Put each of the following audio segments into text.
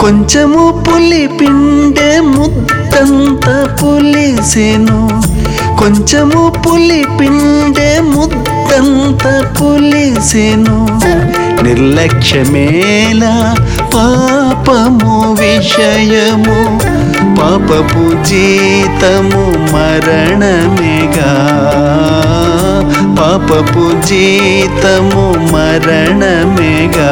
కొంచెము పులి పిండే ముద్దంత పులిసెను కొంచెము పులి పిండే ముద్దంత పులిసెను నిర్లక్ష్యమేలా పాపము విషయము పాపపు జీతము మరణమేగా పాపపు జీతము మరణమేగా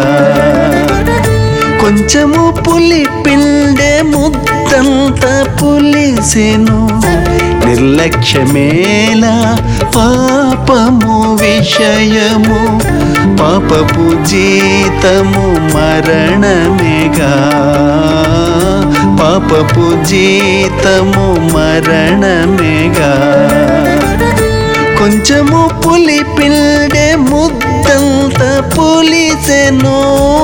కొంచెము పులి పిండే ముద్దంత పులిసెను నిర్లక్ష్యమేలా పాపము విషయము పాపపు జీతము మరణమేగా పాపపు జీతము మరణమేగా కొంచెము పులి పిండే ముద్దంత పులిసెను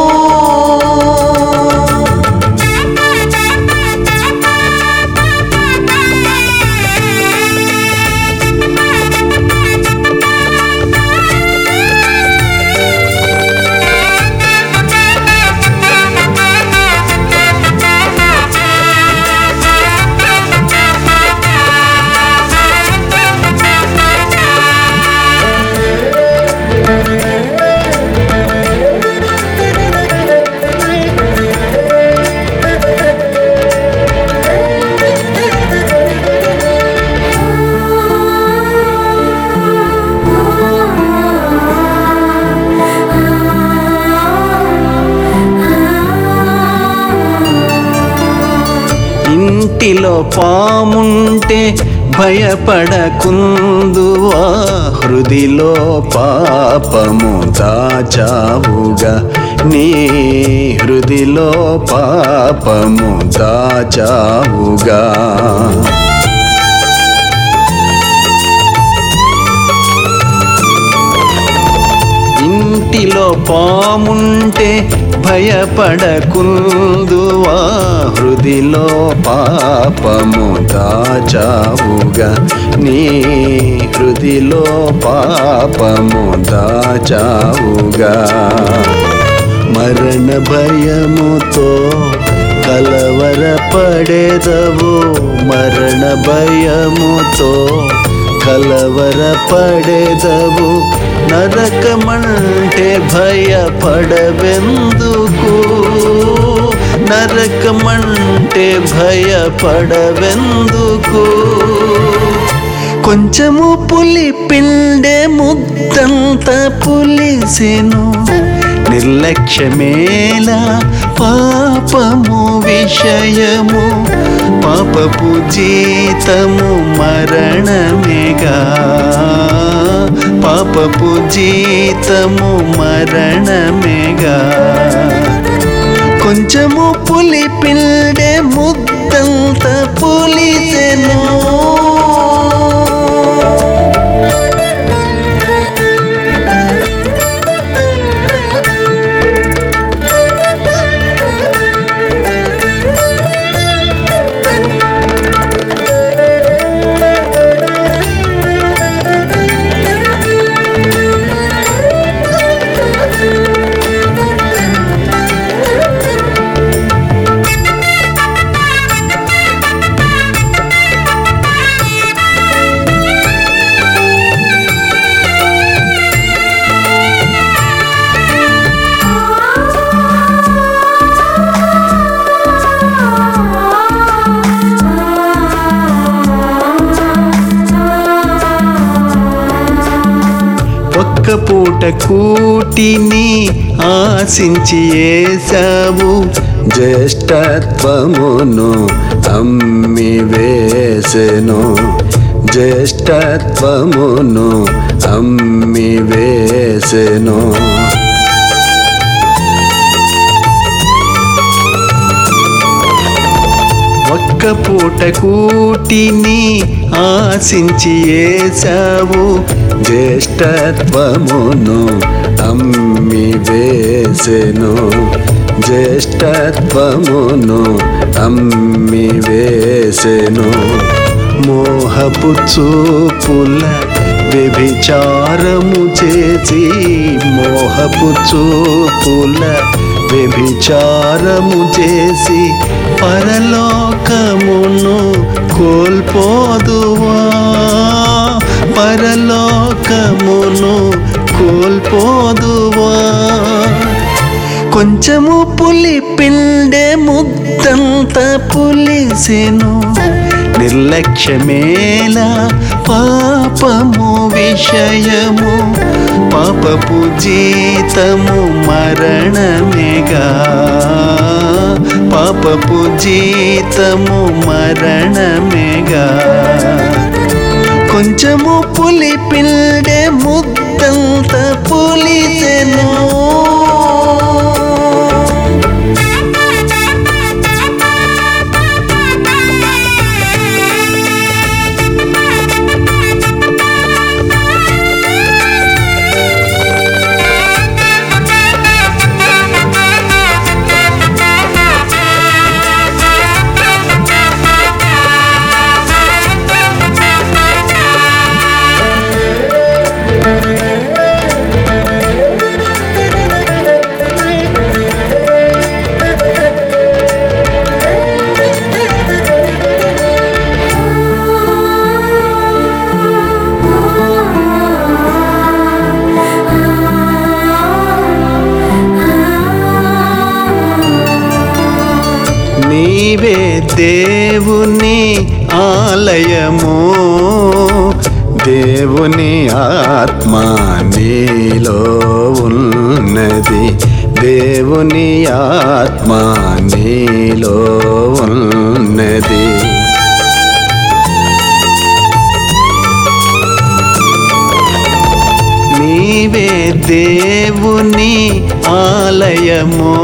ఇంటిలో పాముంటే భయపడకుందువా హృదిలో పాపము దాచావుగా నీ హృదిలో పాపము దాచావుగా ఇంటిలో పాముంటే భయపడకుందువా హృదిలో పాపము దాచావుగా నీ హృదిలో పాపము దాచావుగా మరణ భయముతో కలవరపడేదవు మరణ భయముతో కలవరపడేదవు నరకమంటే భయపడవెందుకు నరకమంటే భయపడవెందుకు కొంచెము పులి పిండే ముద్దంత పులిసెను నిర్లక్ష్యమేలా పాపము విషయము పాపపు జీతము మరణమేగా పాపపు జీతము మరణమేగా కొంచెము పులి పిండే ముద్దంత పులిసెను ఒక్క పూట కూటిని ఆశించి ఏసావు జ్యేష్ఠత్వమును అమ్మి వేసెను జ్యేష్ఠత్వమును అమ్మి వేసెను ఒక్క పూట కూటిని ఆశించి ఏసావు జ్యేష్ఠత్వమును అమ్మి వేసెను జ్యేష్ఠత్వమును అమ్మి వేసెను మోహపు చూపుల వ్యభిచారము చేసి మోహపు చూపుల వ్యభిచారము చేసి పరలోకమును కోల్పోదువా పరలోకమును కోల్పోదువా కొంచెము పులి పిండే ముద్దంత పులిసెను నిర్లక్ష్యమేలా పాపము విషయము పాపపు జీతము మరణమేగా పాపపు జీతము మరణమేగా కొంచెము పులి పిండే ముద్దంత పులిసెను నీవే దేవుని ఆలయము దేవుని ఆత్మ నీలో ఉన్నది దేవుని ఆత్మ నీలో ఉన్నది నీవే దేవుని ఆలయము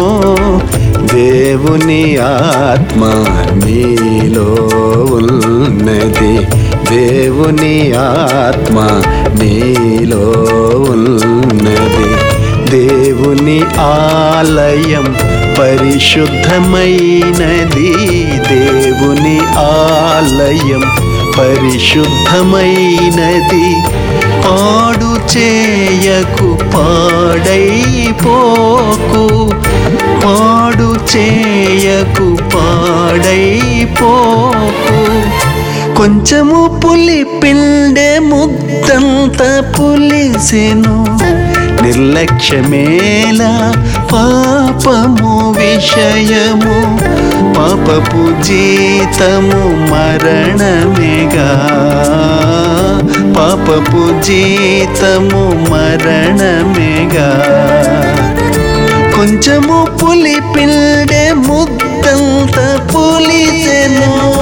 దేవుని ఆత్మ నీలో ఉన్నది దేవుని ఆత్మ నీలో ఉన్నది దేవుని ఆలయం పరిశుద్ధమైనది దేవుని ఆలయం పరిశుద్ధమైనది పాడు చేయకు పాడైపోకు పాడు చేయకు పాడైపోకు కొంచెము పులి పిండే ముద్దంత పులిసెను నిర్లక్ష్యమేలా పాపము విషయము పాపపు జీతము మరణమేగా పాపపు జీతము మరణమేగా కొంచెము పులి పిండే ముద్దంత పులిసెను